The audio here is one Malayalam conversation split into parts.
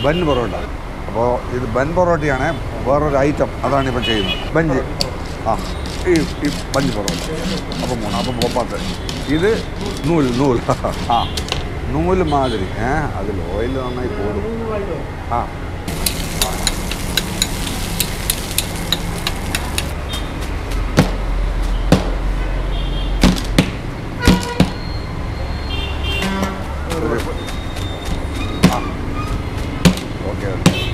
ബൻ പൊറോട്ട അപ്പോൾ ഇത് ബൻ പൊറോട്ടയാണ് വേറൊരു ഐറ്റം അതാണ് ഇപ്പം ചെയ്യുന്നത് ബഞ്ച് ആ ഈ ഈ ബഞ്ച് പൊറോട്ട അപ്പം മൂന്ന് അപ്പം പോപ്പാത്ത ഇത് നൂൽ നൂൽ ആ നൂല് മാതിരി ഏ അതിൽ ഓയിൽ നന്നായി കൂടും ആ ഓക്കെ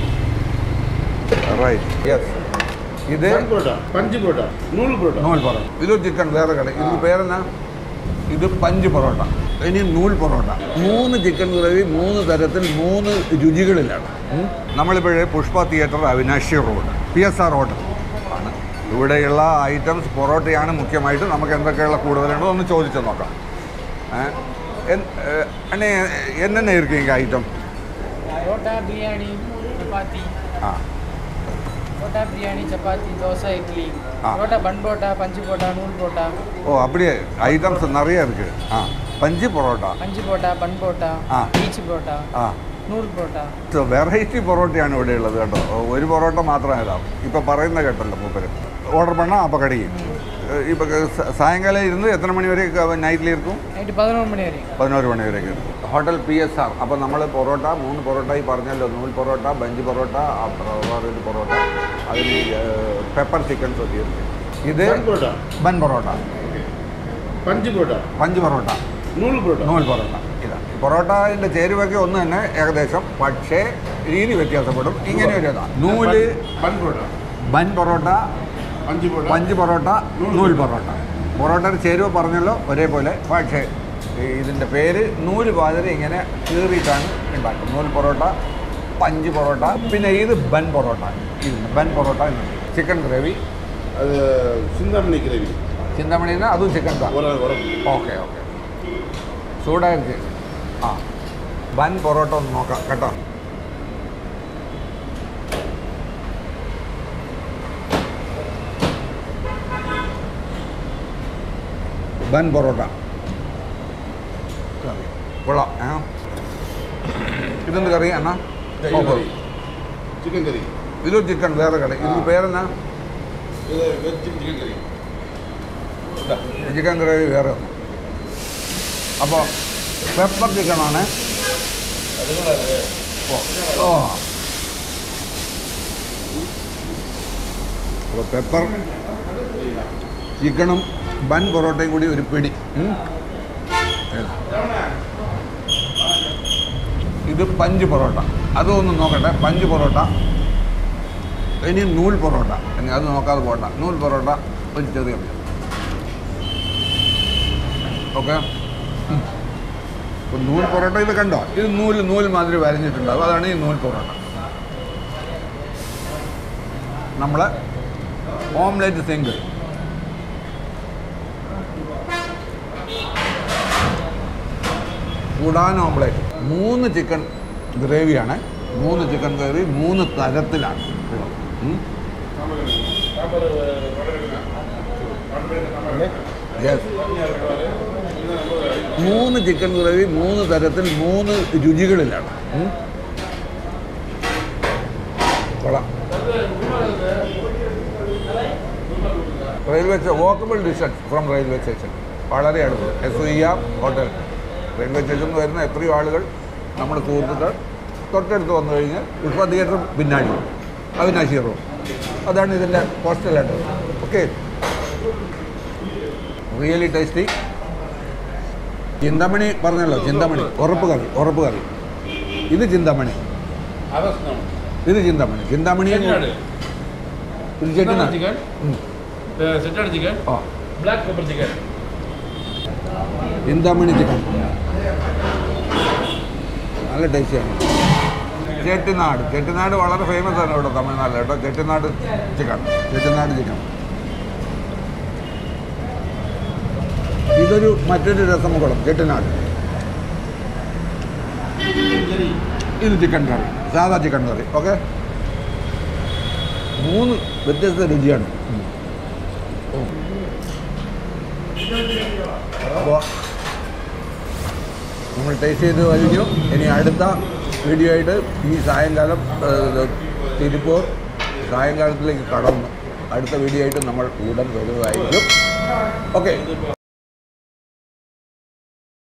റൈറ്റ് യെസ് ഇത് ബൺ പൊറോട്ട പഞ്ച് പൊറോട്ട നൂൽ പൊറോട്ട നൂൽ പൊറോട്ട ഇത് ചിക്കൻ വേറെ കട ഇത് പേരെന്നാ ഇത് പഞ്ച് പൊറോട്ട ഇനി നൂൽ പൊറോട്ട മൂന്ന് ചിക്കൻ ഗ്രേവി മൂന്ന് തരത്തിൽ മൂന്ന് രുചികളിലാണ് ഉം. നമ്മളിപ്പോഴേ Pushpa theatre Avinashi road P S R hotel ആണ് ഇവിടെയുള്ള ഐറ്റംസ് പൊറോട്ടയാണ് മുഖ്യമായിട്ട് നമുക്ക് എന്തൊക്കെയുള്ള കൂടുതലുണ്ടോ ഒന്ന് ചോദിച്ചു നോക്കാം ഏഹ് അണ്ണേ എന്നെ ഇരിക്കും ഐറ്റം ಪರೋಟಾ ಬಿರಿಯಾನಿ ಚಪಾತಿ ആ ಪರೋಟಾ ಬಿರಿಯಾನಿ ಚಪಾತಿ ದೋಸೆ ಇಡ್ಲಿ ஆ. ಪರೋಟಾ ಬನ್ ಪರೋಟಾ ಪಂಚು ಪರೋಟಾ ನೂಲ್ ಪರೋಟಾ ஓ அப்படியே ஐட்டம்ஸ் நிறைய இருக்கு ஆ punch parotta punch parotta bun parotta ആ. ബീച്ച് പൊറോട്ട ആ നൂൽ പൊറോട്ട വെറൈറ്റി പൊറോട്ടയാണ് ഇവിടെ ഉള്ളത് കേട്ടോ ഒരു പൊറോട്ട മാത്രമല്ല ഇപ്പം പറയുന്ന കേട്ടല്ലോ മൂപ്പര് ഓർഡർ பண்ணால் அப்போ கிடைக்கும் இப்போ சாயங்காலம் இருந்து எத்தனை மணி வரைக்கும் நைட்டில் இருக்கும் നൈറ്റ് പതിനൊന്ന് മണി വരെ പതിനോரு മണി വരെയൊക്കെ இருக்கும் ഹോട്ടൽ പി എസ് ആർ അപ്പോൾ നമ്മൾ പൊറോട്ട മൂന്ന് പൊറോട്ട ഈ പറഞ്ഞല്ലോ നൂൽ പൊറോട്ട ബഞ്ച് പൊറോട്ട അപ്പുറം വേറൊരു പൊറോട്ട അതിന് പെപ്പർ ചിക്കൻ സൊത്തിയുണ്ട് ഇത് bun parotta bun parotta punch parotta punch parotta നൂൽ പൊറോട്ട നൂൽ പൊറോട്ട ഇതാണ് പൊറോട്ടൻ്റെ ചേരുവൊക്കെ ഒന്ന് തന്നെ ഏകദേശം പക്ഷേ രീതി വ്യത്യാസപ്പെടും ഇങ്ങനെ ഒരു ഇതാണ് നൂല് bun parotta bun parotta punch parotta punch parotta നൂൽ പൊറോട്ട പൊറോട്ടയുടെ ചേരുവ പറഞ്ഞല്ലോ ഒരേപോലെ പക്ഷേ ഈ ഇതിൻ്റെ പേര് നൂല് പാതിരി ഇങ്ങനെ കീറിയിട്ടാണ് ഉണ്ടാക്കും നൂൽ പൊറോട്ട പഞ്ച് പൊറോട്ട പിന്നെ ഇത് ബൻ പൊറോട്ട ഇത് ബൻ പൊറോട്ട എന്നുണ്ട് ചിക്കൻ ഗ്രേവി അത് ചിന്താമണി ഗ്രേവി ചിന്തമണിന്ന് അതും ചിക്കൻ താ ഉറ ഉറ ഓക്കെ ഓക്കെ ചൂടായിരിക്കും ആ ബൻ പൊറോട്ട ഒന്ന് നോക്കാം കേട്ടോ ബൻ പൊറോട്ട കൊള്ളാം ഏ ഇതെന്ത് കറി അണ്ണാ ഓക്കെ ചിക്കൻ കറി ഇതൊരു ചിക്കൻ വേറെ കറി ഇതിന് പേരെന്നാ ഇത് വെജ് ചിക്കൻ കറി ചിക്കൻ ഗ്രേവി വേറെ ഒന്ന് അപ്പോൾ പെപ്പർ ചിക്കനാണ് ഓ അപ്പോൾ പെപ്പർ ചിക്കനും ബൻ പൊറോട്ടയും കൂടി ഒരു പിടി ഉം. ഇത് പഞ്ച് പൊറോട്ട അതൊന്ന് നോക്കട്ടെ പഞ്ച് പൊറോട്ട ഇനി നൂൽ പൊറോട്ട ഇനി അത് നോക്കാതെ പോകണ്ട നൂൽ പൊറോട്ട ഒരു ചെറിയ പീസ് ഓക്കെ ഇപ്പം നൂൽ പൊറോട്ട ഇത് കണ്ടോ ഇത് നൂല് നൂൽ മാതിരി വരഞ്ഞിട്ടുണ്ടാവും അതാണ് ഈ നൂൽ പൊറോട്ട നമ്മൾ ഓംലെറ്റ് സിംഗിൾ ഉടാൻ ഓംലെറ്റ് മൂന്ന് ചിക്കൻ ഗ്രേവിയാണ് മൂന്ന് ചിക്കൻ ഗ്രേവി മൂന്ന് തരത്തിലാണ് ഉള്ളത്. ഉം. Yes. മൂന്ന് ചിക്കൻ ഗ്രേവി മൂന്ന് തരത്തിൽ മൂന്ന് രുചികളിലാണ് ഉം. കൊള്ളാം railway walkable distance from railway station വളരെ അടുത്ത് S E R hotel railway സ്റ്റേഷനിൽ നിന്ന് വരുന്ന എത്രയോ ആളുകൾ നമ്മുടെ സുഹൃത്തുക്കൾ തൊട്ടടുത്ത് വന്നു കഴിഞ്ഞാൽ പുഷ്പ തിയേറ്റർ പിന്നാടി അവിനാശി റോഡ് അതാണ് ഇതിൻ്റെ postal address okay really tasty Chintamani പറഞ്ഞല്ലോ ചിന്താമണി ഉറപ്പ് കറി ഉറപ്പ് കറി ഇത് ചിന്താമണി അവസ്ഥ ഇത് ചിന്താമണി ചിന്താമണിയും ഇത് ചെട്ടിനാട് ചിക്കൻ ഉം. സെറ്റാണ് ചിക്കൻ ആ black pepper chicken Chintamani chicken നല്ല ടേസ്റ്റിയാണ് ചെട്ടിനാട് ചെട്ടിനാട് വളരെ ഫേമസ് ആണ് ഇവിടെ തമിഴ്നാട്ടിൽ കേട്ടോ ചെട്ടിനാട് ചിക്കൻ ചെട്ടിനാട് ചിക്കൻ ഇതൊരു മറ്റൊരു രസമുകുളം ചെട്ടിനാട് ഇത് ചിക്കൻ കറി സാധാ ചിക്കൻ കറി ഓക്കെ മൂന്ന് വ്യത്യസ്ത രുചിയാണ് ഉം. ഓ. അപ്പോൾ നമ്മൾ ടേസ്റ്റ് ചെയ്ത് കഴിഞ്ഞു ഇനി അടുത്ത വീഡിയോ ആയിട്ട് ഈ സായങ്കാലം ഏഹ്, തിരുപ്പൂർ സായങ്കാലത്തിലേക്ക് കടന്നു അടുത്ത വീഡിയോ ആയിട്ട് നമ്മൾ ഉടൻ വരുന്നതായിരിക്കും ഓക്കെ